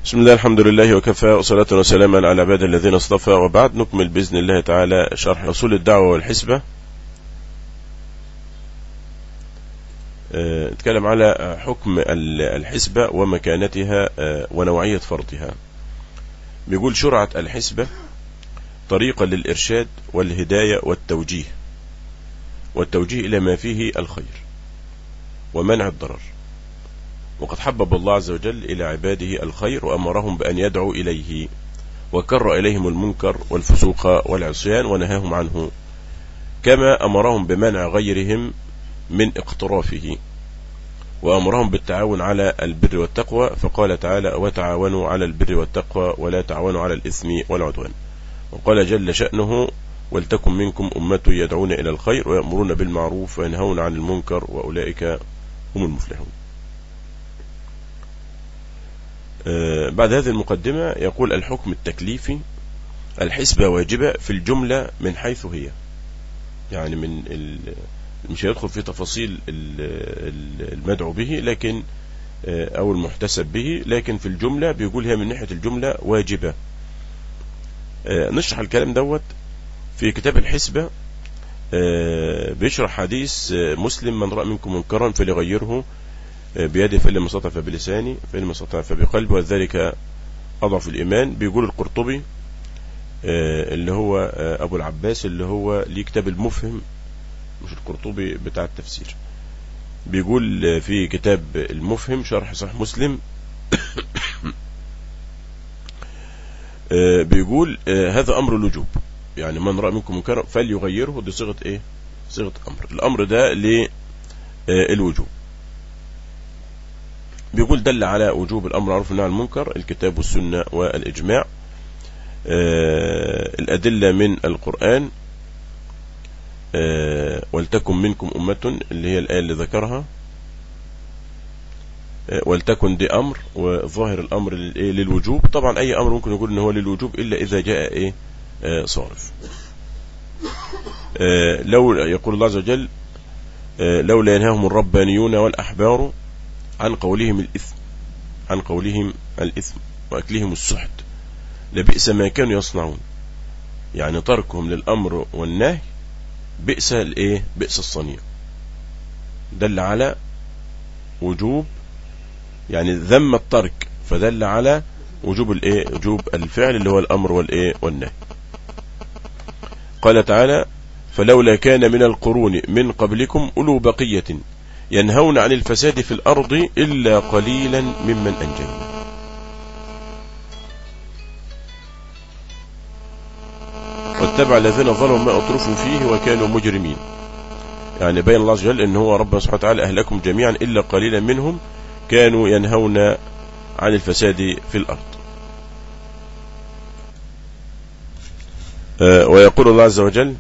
بسم الله الحمد لله وكفى وصلاة وسلاما على عباد الذين اصطفى وبعد نكمل بإذن الله تعالى شرح أصول الدعوة والحسبة آه، نتكلم على حكم الحسبة ومكانتها آه، ونوعية فرضها بيقول شرعة الحسبة طريقة للإرشاد والهداية والتوجيه والتوجيه إلى ما فيه الخير ومنع الضرر وقد حبب الله عز وجل إلى عباده الخير وأمرهم بأن يدعوا إليه وكر إليهم المنكر والفسوق والعصيان ونهاهم عنه كما أمرهم بمنع غيرهم من اقترافه وأمرهم بالتعاون على البر والتقوى فقال تعالى وتعاونوا على البر والتقوى ولا تعاونوا على الإثم والعدوان وقال جل شأنه ولتكن منكم أمة يدعون إلى الخير ويأمرون بالمعروف وينهون عن المنكر وأولئك هم المفلحون آه، بعد هذه المقدمة يقول الحكم التكليفي الحسبة واجبة في الجملة من حيث هي يعني من مش هيدخل في تفاصيل المدعو به لكن آه، أو المحتسب به لكن في الجملة بيقول هي من ناحية الجملة واجبة آه، نشرح الكلام دوت في كتاب الحسبة بيشرح حديث مسلم من رأى منكم منكرا فليغيره بيده فإن لم يستطع فبلسانه فإن لم يستطع فبقلبه وذلك أضعف الإيمان بيقول القرطبي آه، اللي هو آه، أبو العباس اللي هو ليه كتاب المفهم مش القرطبي بتاع التفسير بيقول في كتاب المفهم شرح صحيح مسلم آه، بيقول هذا أمر الوجوب يعني من رأى منكم منكرا فليغيره دي صيغة ايه صيغة أمر الأمر ده للوجوب بيقول دل على وجوب الأمر معروف عن المنكر الكتاب والسنة والإجماع آه الأدلة من القرآن آه ولتكن منكم أمة اللي هي الآية اللي ذكرها آه ولتكن دي أمر وظاهر الأمر للوجوب طبعا أي أمر ممكن نقول إن هو للوجوب إلا إذا جاء إيه آه صارف آه لو يقول الله عز وجل آه لولا ينهاهم الربانيون والأحبار عن قولهم الإثم عن قولهم الإثم وأكلهم السحت لبئس ما كانوا يصنعون يعني تركهم للأمر والنهي بئس الايه بئس الصنيع دل على وجوب يعني ذم الترك فدل على وجوب الايه وجوب الفعل اللي هو الامر والايه والنهي قال تعالى فلولا كان من القرون من قبلكم اولو بقيه ينهون عن الفساد في الأرض إلا قليلا ممن أنجينا واتبع الذين ظلموا ما أطرفوا فيه وكانوا مجرمين يعني بين الله عز وجل أن هو ربنا سبحانه وتعالى أهلكم جميعا إلا قليلا منهم كانوا ينهون عن الفساد في الأرض آه، ويقول الله عز وجل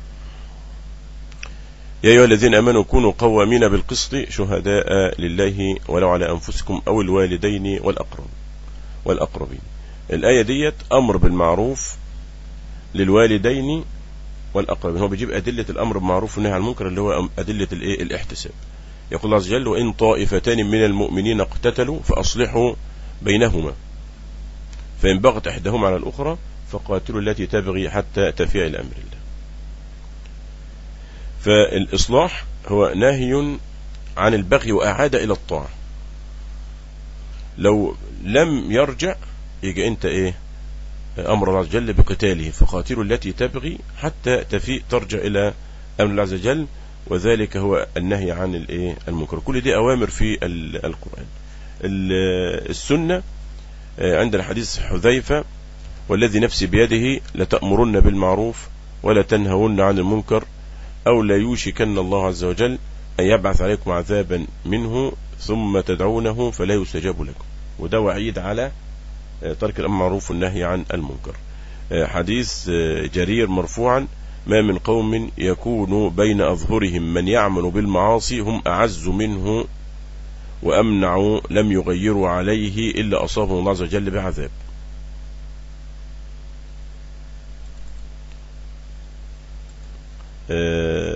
يا أيها الذين أمنوا كونوا قوامين بالقسط شهداء لله ولو على أنفسكم أو الوالدين والأقرب والأقربين الآية ديت أمر بالمعروف للوالدين والأقربين هو بيجيب أدلة الأمر بالمعروف والنهي عن المنكر اللي هو أدلة الإيه الاحتساب يقول الله عز وجل وإن طائفتان من المؤمنين اقتتلوا فأصلحوا بينهما فإن بغت إحداهما على الأخرى فقاتلوا التي تبغي حتى تفيع الأمر الله فالإصلاح هو نهي عن البغي وأعاد إلى الطاعة لو لم يرجع يجي أنت إيه أمر الله عز وجل بقتاله فقاتلوا التي تبغي حتى تفيء ترجع إلى أمر الله عز وجل وذلك هو النهي عن الايه المنكر كل دي أوامر في القرآن السنة آه، عند الحديث حذيفة والذي نفسي بيده لتأمرن بالمعروف ولا تنهون عن المنكر أو لا يوشكن الله عز وجل أن يبعث عليكم عذابا منه ثم تدعونه فلا يستجاب لكم وده وعيد على آه، ترك الأمر معروف والنهي عن المنكر آه، حديث آه، جرير مرفوعا ما من قوم يكون بين أظهرهم من يعمل بالمعاصي هم أعز منه وأمنعوا لم يغيروا عليه إلا أصابهم الله عز وجل بعذاب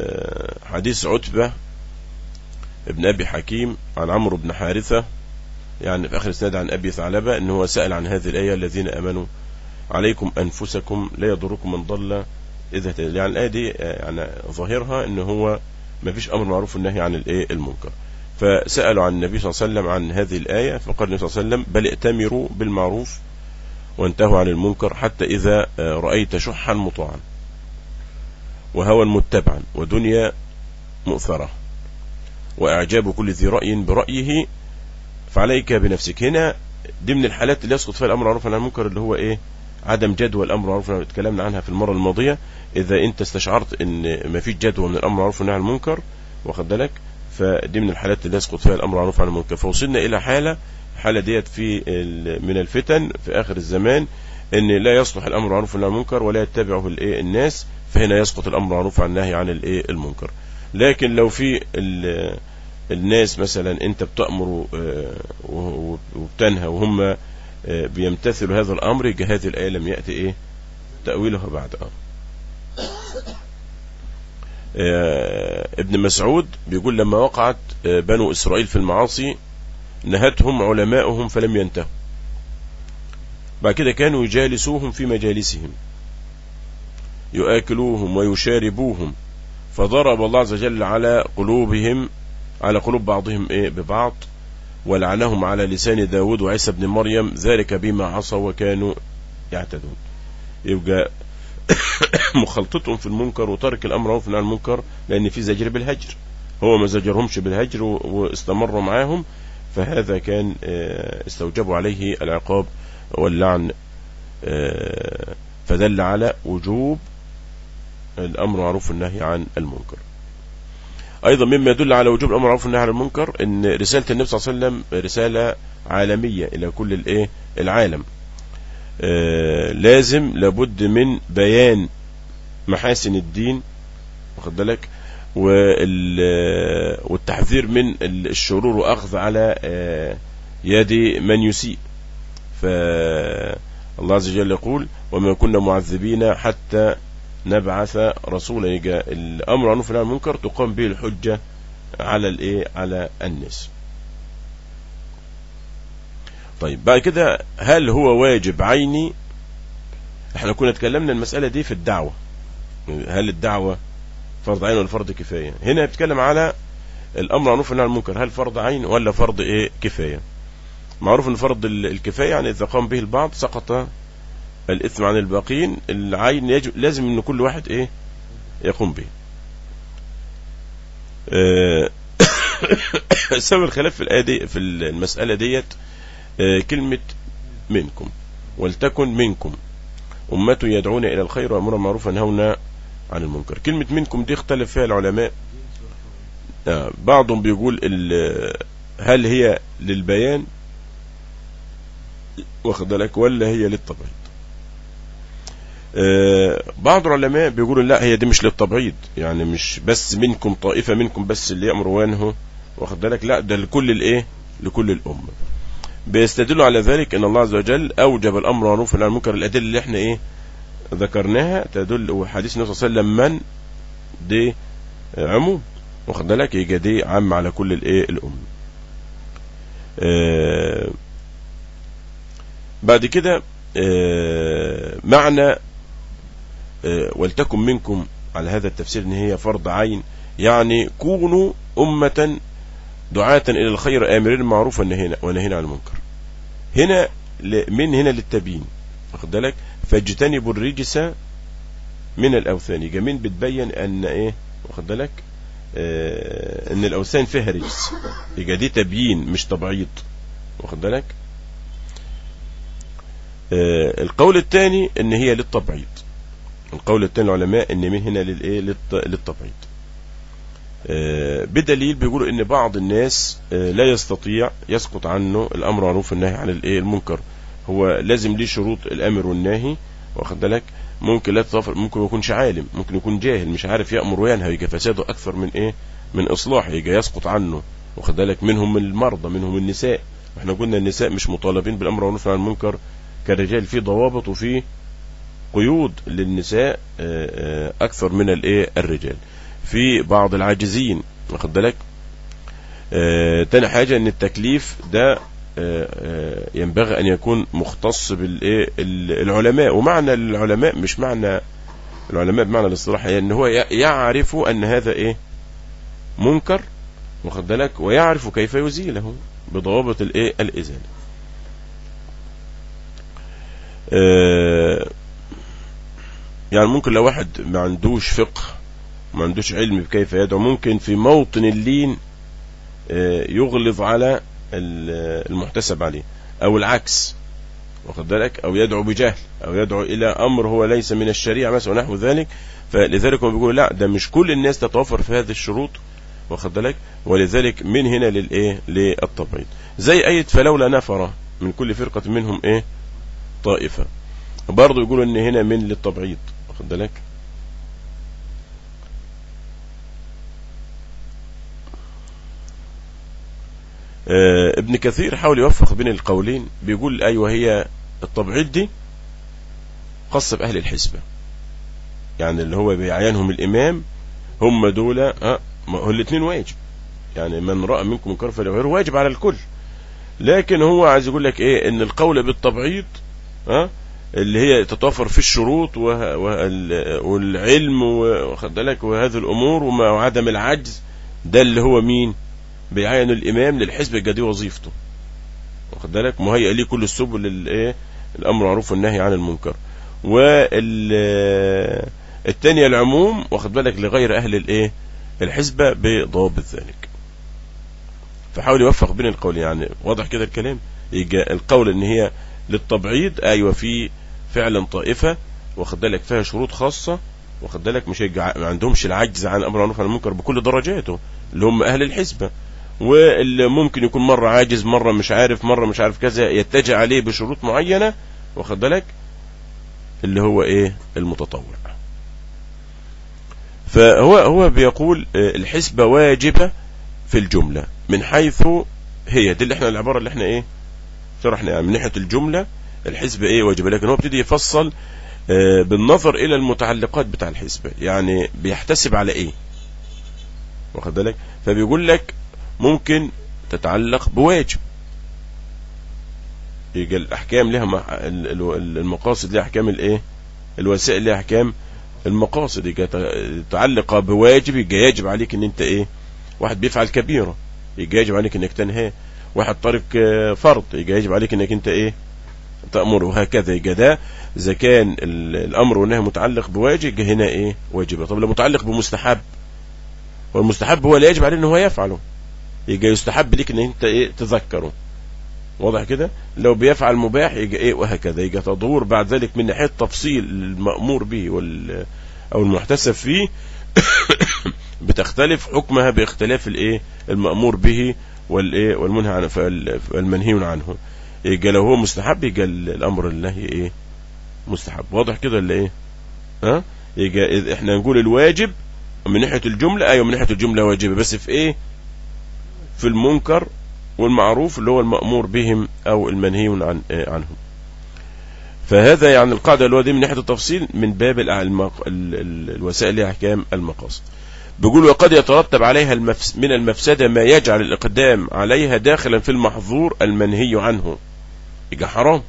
حديث عتبة ابن أبي حكيم عن عمرو بن حارثة يعني في آخر السنة عن أبي ثعلبة أنه هو سأل عن هذه الآية الذين أمنوا عليكم أنفسكم لا يضركم من ضل إذا اهتدى يعني الآية دي يعني ظاهرها أنه هو ما فيش أمر معروف والنهي عن الإيه المنكر فسألوا عن النبي صلى الله عليه وسلم عن هذه الآية فقال النبي صلى الله عليه وسلم بل ائتمروا بالمعروف وانتهوا عن المنكر حتى إذا رأيت شحا مطاعا وهوى متبعا ودنيا مؤثرة وإعجاب كل ذي رأي برأيه فعليك بنفسك هنا دي من الحالات اللي يسقط فيها الأمر معروف عن المنكر اللي هو إيه عدم جدوى الأمر معروف اتكلمنا عنها في المرة الماضية إذا أنت استشعرت إن ما فيش جدوى من الأمر معروف عن المنكر واخد بالك فدي من الحالات اللي يسقط فيها الأمر معروف عن المنكر فوصلنا إلى حالة حالة ديت في من الفتن في آخر الزمان ان لا يصلح الامر معروف عن المنكر ولا يتبعه الايه الناس فهنا يسقط الامر معروف عن النهي عن الايه المنكر لكن لو في الناس مثلا انت بتأمر وبتنهى وهم بيمتثلوا هذا الامر يبقى هذه الايه لم ياتي ايه تاويلها بعد اه ابن مسعود بيقول لما وقعت بنو اسرائيل في المعاصي نهتهم علماؤهم فلم ينتهوا بعد كده كانوا يجالسوهم في مجالسهم يؤكلوهم ويشاربوهم فضرب الله عز وجل على قلوبهم على قلوب بعضهم ايه ببعض ولعنهم على لسان داود وعيسى بن مريم ذلك بما عصوا وكانوا يعتدون يبقى مخالطتهم في المنكر وترك الامر معروف عن المنكر لان في زجر بالهجر هو ما زجرهمش بالهجر واستمروا معاهم فهذا كان استوجبوا عليه العقاب واللعن فدل على وجوب الأمر معروف النهي عن المنكر أيضا مما يدل على وجوب الأمر معروف النهي عن المنكر أن رسالة النبي صلى الله عليه وسلم رسالة عالمية إلى كل الإيه العالم لازم لابد من بيان محاسن الدين واخد بالك والتحذير من الشرور وأخذ على يد من يسيء فالله عز وجل يقول وما كنا معذبين حتى نبعث رسولا يجا الامر عنه في المنكر تقام به الحجه على الايه على الناس طيب بعد كده هل هو واجب عيني احنا كنا اتكلمنا المساله دي في الدعوه هل الدعوه فرض عين ولا فرض كفايه هنا بيتكلم على الامر عنه في المنكر هل فرض عين ولا فرض ايه كفايه معروف ان فرض الكفايه يعني اذا قام به البعض سقط الاثم عن الباقين العين يجب لازم ان كل واحد ايه يقوم به سبب الخلاف في الايه دي في المساله ديت كلمه منكم ولتكن منكم أمة يدعون إلى الخير وأمر معروف ونهون عن المنكر كلمة منكم دي اختلف فيها العلماء بعضهم بيقول هل هي للبيان واخد بالك ولا هي للتبعيض آه بعض العلماء بيقولوا لا هي دي مش للتبعيض يعني مش بس منكم طائفة منكم بس اللي يأمر وينهوا واخد بالك لا ده لكل الايه لكل الأمة بيستدلوا على ذلك ان الله عز وجل اوجب الامر معروف عن المنكر الادله اللي احنا ايه ذكرناها تدل وحديث النبي صلى الله عليه وسلم من دي عموم واخد بالك يجي دي عام على كل الايه الامه آه بعد كده آه معنى آه ولتكن منكم على هذا التفسير ان هي فرض عين يعني كونوا أمة دعاة إلى الخير آمرين بالمعروف ونهينا عن المنكر هنا من هنا للتبيين واخد بالك فاجتنبوا الرجس من الأوثان يبقى مين بتبين أن إيه واخد بالك آه أن الأوثان فيها رجس يبقى دي تبيين مش تبعيض واخد بالك آه القول الثاني ان هي للتبعيض القول الثاني العلماء ان من هنا للايه للتبعيض آه بدليل بيقولوا ان بعض الناس آه لا يستطيع يسقط عنه الامر معروف النهي عن الايه المنكر هو لازم ليه شروط الامر والناهي واخد بالك ممكن لا تتوفر ممكن ما يكونش عالم ممكن يكون جاهل مش عارف يامر وينهى يجي فساده اكثر من ايه من اصلاح يجي يسقط عنه واخد بالك منهم المرضى منهم النساء احنا قلنا النساء مش مطالبين بالامر والنهي عن المنكر كالرجال في ضوابط وفي قيود للنساء اكثر من الايه الرجال في بعض العاجزين واخد بالك آه تاني حاجه ان التكليف ده ينبغي أن يكون مختص بالإيه العلماء ومعنى العلماء مش معنى العلماء بمعنى الاصطلاح يعني ان هو يعرف ان هذا ايه منكر واخد بالك ويعرف كيف يزيله بضوابط الايه الازاله آه يعني ممكن لو واحد ما عندوش فقه ما عندوش علم بكيف يدعو ممكن في موطن اللين آه يغلظ على المحتسب عليه او العكس واخد بالك او يدعو بجهل او يدعو الى امر هو ليس من الشريعه مثلا ونحو ذلك فلذلك هم بيقولوا لا ده مش كل الناس تتوفر في هذه الشروط واخد بالك ولذلك من هنا للايه للتبعيض زي ايه فلولا نفر من كل فرقه منهم ايه طائفه برضه يقولوا ان هنا من للتبعيض واخد بالك آه ابن كثير حاول يوفق بين القولين بيقول ايوه هي التبعيض دي خاصه باهل الحسبه يعني اللي هو بيعينهم الامام هم دول اه هو الاثنين واجب يعني من راى منكم منكر فليغيره واجب على الكل لكن هو عايز يقول لك ايه ان القول بالتبعيض ها آه اللي هي تتوفر في الشروط والعلم واخد بالك وهذه الامور وعدم العجز ده اللي هو مين بيعين الامام للحزب الجدي وظيفته واخد بالك مهيئ ليه كل السبل الايه الامر معروف والنهي عن المنكر والثانيه العموم واخد بالك لغير اهل الايه الحزبه بضوابط ذلك فحاول يوفق بين القول يعني واضح كده الكلام يجي القول ان هي للتبعيض ايوه في فعلا طائفه واخد بالك فيها شروط خاصه واخد بالك مش ما عندهمش العجز عن امر معروف عن المنكر بكل درجاته اللي هم اهل الحزبه واللي ممكن يكون مرة عاجز مرة مش عارف مرة مش عارف كذا يتجه عليه بشروط معينة واخد بالك اللي هو ايه المتطوع فهو هو بيقول الحسبة واجبة في الجملة من حيث هي دي اللي احنا العبارة اللي احنا ايه شرحنا يعني من ناحية الجملة الحسبة ايه واجبة لكن هو ابتدي يفصل بالنظر الى المتعلقات بتاع الحسبة يعني بيحتسب على ايه واخد بالك فبيقول لك ممكن تتعلق بواجب يجي الاحكام لها المقاصد لها احكام الايه الوسائل لها احكام المقاصد يجي تتعلق بواجب يجي يجب عليك ان انت ايه واحد بيفعل كبيره يجي يجب عليك انك تنهاه واحد طارق فرض يجي يجب عليك انك انت ايه تأمر وهكذا يجي ده اذا كان الامر والنهي متعلق بواجب يجي هنا ايه واجبه طب لو متعلق بمستحب والمستحب هو اللي يجب عليه ان هو يفعله يجي يستحب ليك ان انت ايه تذكره واضح كده لو بيفعل مباح يجي ايه وهكذا يجي تدور بعد ذلك من ناحيه تفصيل المأمور به وال او المحتسب فيه بتختلف حكمها باختلاف الايه المأمور به والايه والمنهى عنه المنهي عنه يجي لو هو مستحب يجي الامر النهي ايه مستحب واضح كده ولا ايه ها يجي احنا نقول الواجب من ناحيه الجمله ايوه من ناحيه الجمله واجبه بس في ايه في المنكر والمعروف اللي هو المأمور بهم أو المنهي عن عنهم فهذا يعني القاعدة اللي هو دي من ناحية التفصيل من باب المق... ال... ال... الوسائل لها أحكام المقاصد بيقول وقد يترتب عليها المفس... من المفسدة ما يجعل الإقدام عليها داخلا في المحظور المنهي عنه يبقى حرام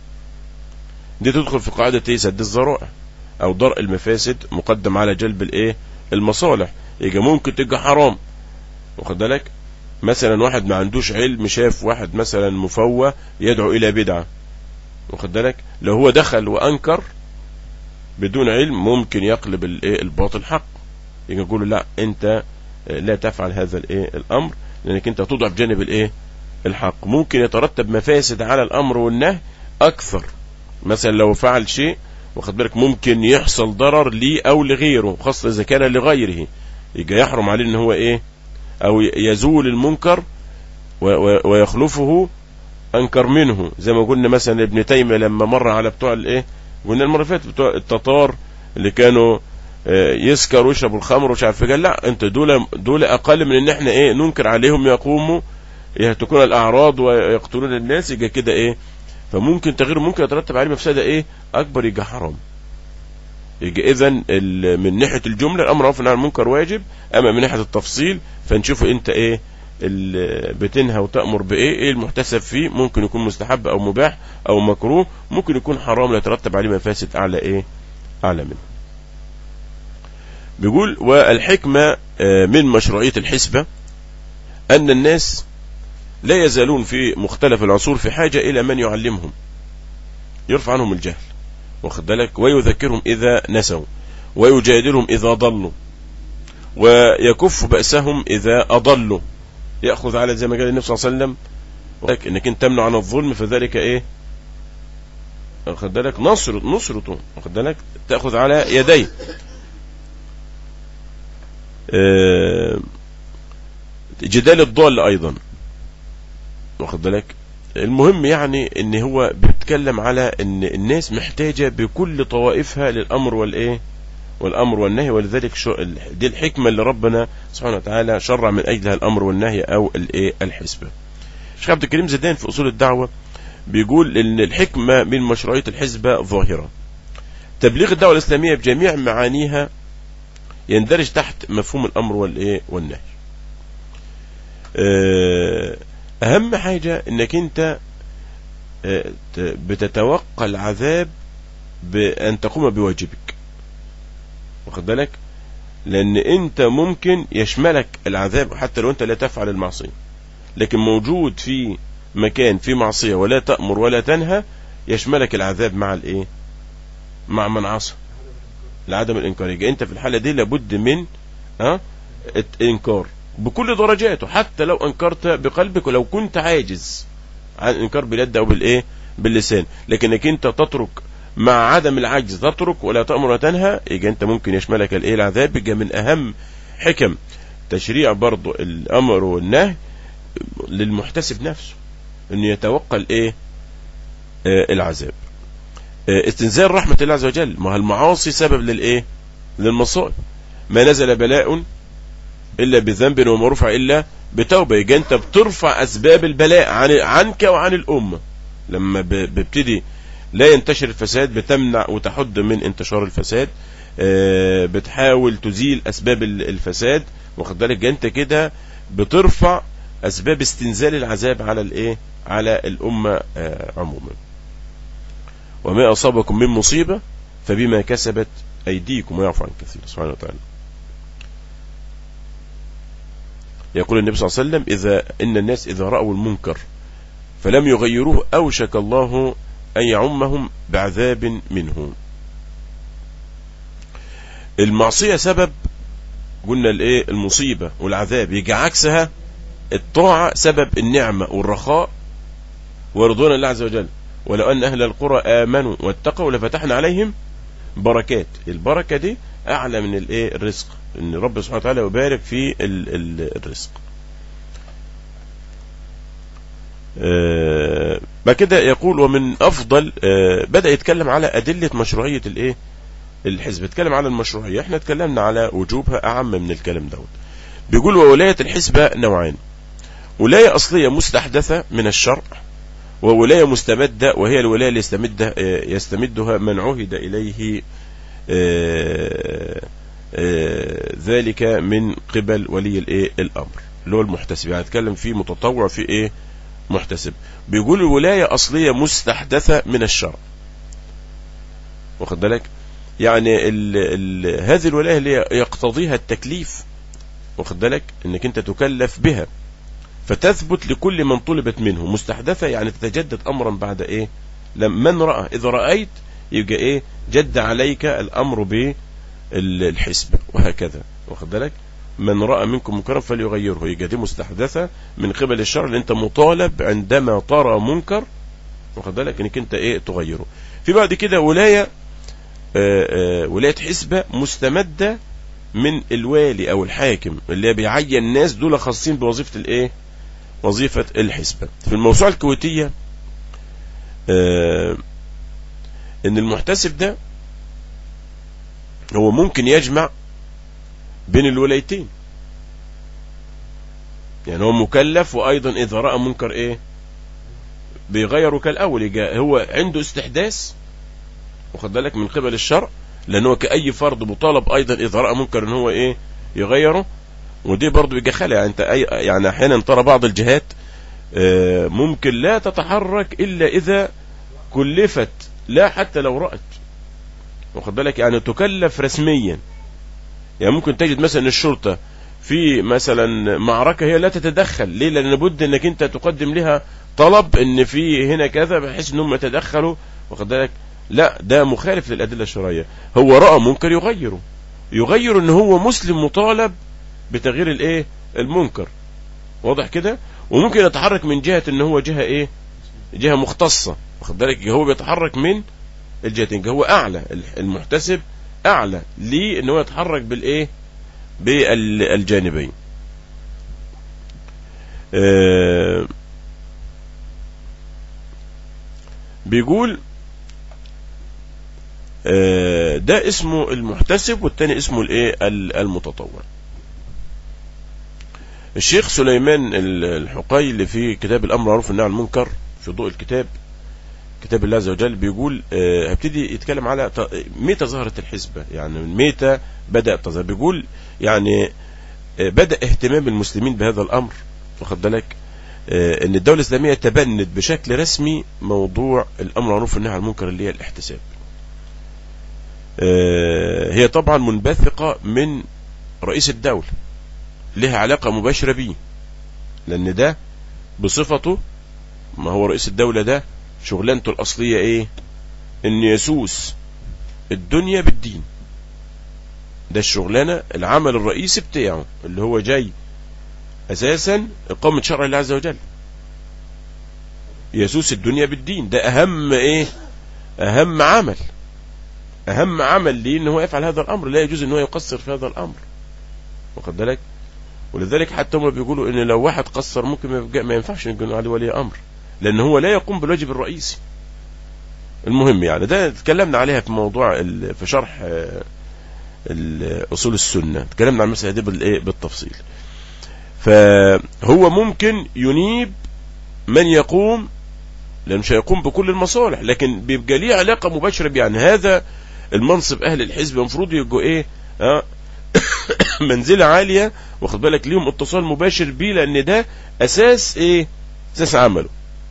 دي تدخل في قاعدة ايه سد الذرائع أو درء المفاسد مقدم على جلب الايه المصالح يبقى ممكن تبقى حرام واخد بالك مثلا واحد ما عندوش علم شاف واحد مثلا مفوه يدعو الى بدعه واخد بالك لو هو دخل وانكر بدون علم ممكن يقلب الايه الباطل حق يجي يقول له لا انت لا تفعل هذا الايه الامر لانك انت تضعف جانب الايه الحق ممكن يترتب مفاسد على الامر والنهي اكثر مثلا لو فعل شيء واخد بالك ممكن يحصل ضرر ليه او لغيره خاصه اذا كان لغيره يجي يحرم عليه ان هو ايه او يزول المنكر ويخلفه انكر منه زي ما قلنا مثلا ابن تيميه لما مر على بتوع الايه قلنا المره اللي فاتت بتوع التتار اللي كانوا يسكروا ويشربوا الخمر ومش عارف قال لا انت دول دول اقل من ان احنا ايه ننكر عليهم يقوموا يهتكون الاعراض ويقتلون الناس يجي كده ايه فممكن تغيير ممكن يترتب عليه مفسده ايه اكبر يجي حرام يجي اذا من ناحيه الجمله الامر معروف عن المنكر واجب اما من ناحيه التفصيل فنشوف انت ايه ال- بتنهى وتأمر بإيه إيه المحتسب فيه ممكن يكون مستحب أو مباح أو مكروه ممكن يكون حرام لا يترتب عليه مفاسد أعلى إيه أعلى منه بيقول والحكمة آه، من مشروعية الحسبة أن الناس لا يزالون في مختلف العصور في حاجة إلى من يعلمهم يرفع عنهم الجهل واخد بالك ويذكرهم إذا نسوا ويجادلهم إذا ضلوا ويكف بأسهم إذا أضلوا يأخذ على زي ما قال النبي صلى الله عليه وسلم ولك انك انت تمنع عن الظلم فذلك ايه واخد بالك نصر نصرته واخد بالك تاخذ على يديه آه، جدال الضال ايضا واخد بالك المهم يعني ان هو بيتكلم على ان الناس محتاجه بكل طوائفها للامر والايه والامر والنهي ولذلك شو دي الحكمه اللي ربنا سبحانه وتعالى شرع من اجلها الامر والنهي او الايه الحسبه الشيخ عبد الكريم زيدان في اصول الدعوه بيقول ان الحكمه من مشروعيه الحزبه ظاهره تبليغ الدعوه الاسلاميه بجميع معانيها يندرج تحت مفهوم الامر والايه والنهي آه، اهم حاجه انك انت آه، ت- بتتوقع العذاب بان تقوم بواجبك واخد بالك لان انت ممكن يشملك العذاب حتى لو انت لا تفعل المعصيه لكن موجود في مكان في معصيه ولا تامر ولا تنهى يشملك العذاب مع الايه مع من عصى لعدم الانكار يبقى انت في الحاله دي لابد من ها الانكار بكل درجاته حتى لو انكرت بقلبك ولو كنت عاجز عن الانكار باليد او بالايه باللسان لكنك انت تترك مع عدم العجز تترك ولا تأمر ولا تنهى يبقى انت ممكن يشملك الايه العذاب يبقى من اهم حكم تشريع برضو الامر والنهي للمحتسب نفسه انه يتوقع الايه آه العذاب آه استنزال رحمة الله عز وجل ما المعاصي سبب للايه للمصائب ما نزل بلاء الا بذنب وما رفع الا بتوبه يبقى انت بترفع اسباب البلاء عن عنك وعن الامه لما ب- بيبتدي لا ينتشر الفساد بتمنع وتحد من انتشار الفساد آه، بتحاول تزيل اسباب ال- الفساد واخد بالك انت كده بترفع اسباب استنزال العذاب على الايه على الامه آه، عموما وما اصابكم من مصيبه فبما كسبت ايديكم ويعفو عن كثير سبحانه وتعالى يقول النبي صلى الله عليه وسلم إذا إن الناس إذا رأوا المنكر فلم يغيروه أوشك الله أن يعمهم بعذاب منه المعصية سبب قلنا الايه المصيبة والعذاب يجي عكسها الطاعة سبب النعمة والرخاء ورضوان الله عز وجل ولو أن أهل القرى آمنوا واتقوا لفتحنا عليهم بركات البركة دي أعلى من الايه الرزق ان رب سبحانه وتعالى يبارك في ال ال الرزق آه، بعد كده يقول ومن افضل آه، بدا يتكلم على ادله مشروعيه الايه الحزب اتكلم على المشروعيه احنا اتكلمنا على وجوبها اعم من الكلام دوت بيقول وولايه الحزبه نوعان ولايه اصليه مستحدثه من الشرع وولايه مستمده وهي الولايه اللي يستمدها آه، يستمدها من عهد اليه آه، آه، ذلك من قبل ولي الايه الامر اللي هو المحتسب يعني هتكلم فيه متطوع في ايه محتسب بيقول الولايه اصليه مستحدثه من الشرع واخد بالك يعني ال ال هذه الولايه اللي يقتضيها التكليف واخد بالك انك انت تكلف بها فتثبت لكل من طلبت منه مستحدثه يعني تتجدد امرا بعد ايه لما من راى اذا رايت يبقى ايه جد عليك الامر ب الحسبة وهكذا واخد بالك من رأى منكم منكرا فليغيره يبقى دي مستحدثة من قبل الشرع اللي انت مطالب عندما ترى منكر واخد بالك انك انت ايه تغيره في بعد كده ولاية آآ آآ ولاية حسبة مستمدة من الوالي او الحاكم اللي بيعين الناس دول خاصين بوظيفة الايه وظيفة الحسبة في الموسوعة الكويتية ان المحتسب ده هو ممكن يجمع بين الولايتين يعني هو مكلف وايضا اذا راى منكر ايه بيغيره كالاول يجا هو عنده استحداث واخد بالك من قبل الشرع لان هو كاي فرد مطالب ايضا اذا راى منكر ان هو ايه يغيره ودي برضو بيجي خلع يعني انت أي يعني احيانا ترى بعض الجهات آه، ممكن لا تتحرك الا اذا كلفت لا حتى لو رأت واخد بالك يعني تكلف رسميا يعني ممكن تجد مثلا الشرطة في مثلا معركة هي لا تتدخل ليه لان لابد انك انت تقدم لها طلب ان في هنا كذا بحيث انهم يتدخلوا واخد بالك لا ده مخالف للادله الشرعيه هو راى منكر يغيره يغير ان هو مسلم مطالب بتغيير الايه المنكر واضح كده وممكن يتحرك من جهه ان هو جهه ايه جهه مختصه واخد بالك هو بيتحرك من الجهتين هو اعلى المحتسب اعلى ليه ان هو يتحرك بالايه بالجانبين آه بيقول آه ده اسمه المحتسب والتاني اسمه الايه المتطوع الشيخ سليمان الحقي اللي في كتاب الامر معروف والنهي عن المنكر في ضوء الكتاب كتاب الله عز وجل بيقول آه هبتدي يتكلم على متى ظهرت الحزبة يعني متى بدأت تظهر بيقول يعني آه بدأ اهتمام المسلمين بهذا الأمر واخد بالك آه ان الدولة الإسلامية تبنت بشكل رسمي موضوع الأمر معروف والنهي عن المنكر اللي هي الاحتساب هي طبعا منبثقة من رئيس الدولة لها علاقة مباشرة بيه لأن ده بصفته ما هو رئيس الدولة ده شغلانته الأصلية إيه إن يسوس الدنيا بالدين ده الشغلانة العمل الرئيسي بتاعه اللي هو جاي أساسا إقامة شرع الله عز وجل يسوس الدنيا بالدين ده أهم إيه أهم عمل أهم عمل ليه إن هو يفعل هذا الأمر لا يجوز إن هو يقصر في هذا الأمر واخد بالك ولذلك حتى هم بيقولوا إن لو واحد قصر ممكن ما ينفعش نقول عليه ولي أمر لأن هو لا يقوم بالواجب الرئيسي المهم يعني ده تكلمنا عليها في موضوع في شرح أصول السنة تكلمنا عن المسألة دي بالتفصيل فهو ممكن ينيب من يقوم لأنه مش هيقوم بكل المصالح لكن بيبقى ليه علاقة مباشرة يعني هذا المنصب أهل الحزب المفروض يبقوا إيه آه منزلة عالية واخد بالك ليهم اتصال مباشر بيه لأن ده أساس إيه أساس عمله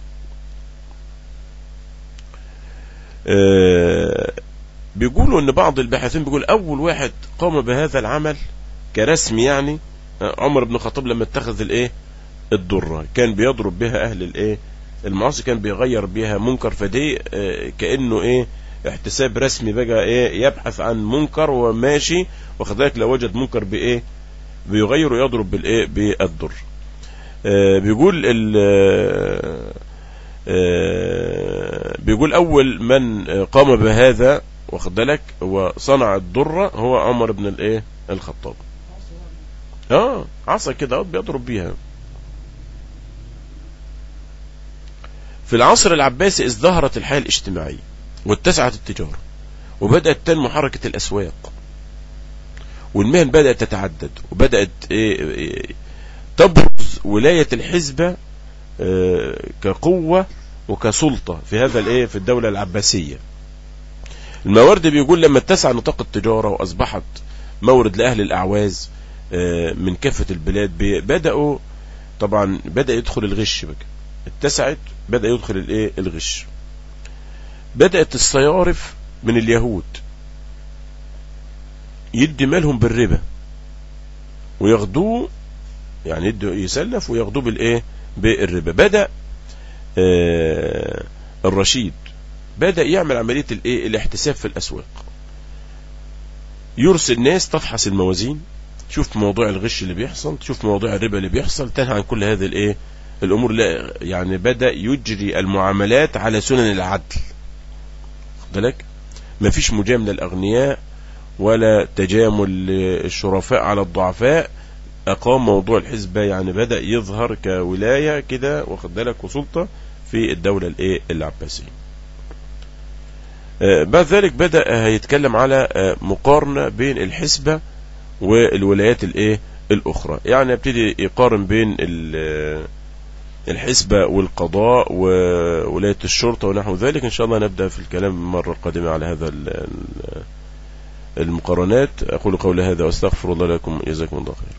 آه بيقولوا ان بعض الباحثين بيقول اول واحد قام بهذا العمل كرسم يعني عمر بن الخطاب لما اتخذ الايه الدره كان بيضرب بها اهل الايه المعاصي كان بيغير بها منكر فدي آه كانه ايه احتساب رسمي بقى ايه يبحث عن منكر وماشي واخد بالك لو وجد منكر بايه بيغير ويضرب بالايه بالضر آه بيقول ال آه بيقول اول من قام بهذا واخد بالك وصنع الضرة هو عمر بن الايه الخطاب اه عصا كده بيضرب بيها في العصر العباسي ازدهرت الحياة الاجتماعية واتسعت التجارة وبدأت تنمو حركة الأسواق والمهن بدأت تتعدد وبدأت إيه إيه تبرز ولاية الحزبة إيه كقوة وكسلطة في هذا الايه في الدولة العباسية المواردي بيقول لما اتسع نطاق التجارة وأصبحت مورد لأهل الأعواز من كافة البلاد بدأوا طبعا بدأ يدخل الغش بقى اتسعت بدأ يدخل الايه الغش بدأت الصيارف من اليهود يدي مالهم بالربا وياخدوه يعني يدوا يسلف وياخدوه بالايه بالربا بدأ آه الرشيد بدأ يعمل عملية الايه الاحتساب في الأسواق يرسل ناس تفحص الموازين تشوف موضوع الغش اللي بيحصل تشوف موضوع الربا اللي بيحصل تنهى عن كل هذه الايه الامور لا يعني بدأ يجري المعاملات على سنن العدل بالك ما فيش مجاملة الأغنياء ولا تجامل الشرفاء على الضعفاء أقام موضوع الحزبة يعني بدأ يظهر كولاية كده واخد بالك وسلطة في الدولة الايه العباسية بعد ذلك بدأ هيتكلم على مقارنة بين الحسبة والولايات الايه الاخرى يعني يبتدي يقارن بين الحسبة والقضاء وولاية الشرطة ونحو ذلك ان شاء الله نبدأ في الكلام المرة القادمة على هذا المقارنات اقول قولي هذا واستغفر الله لكم جزاكم الله خير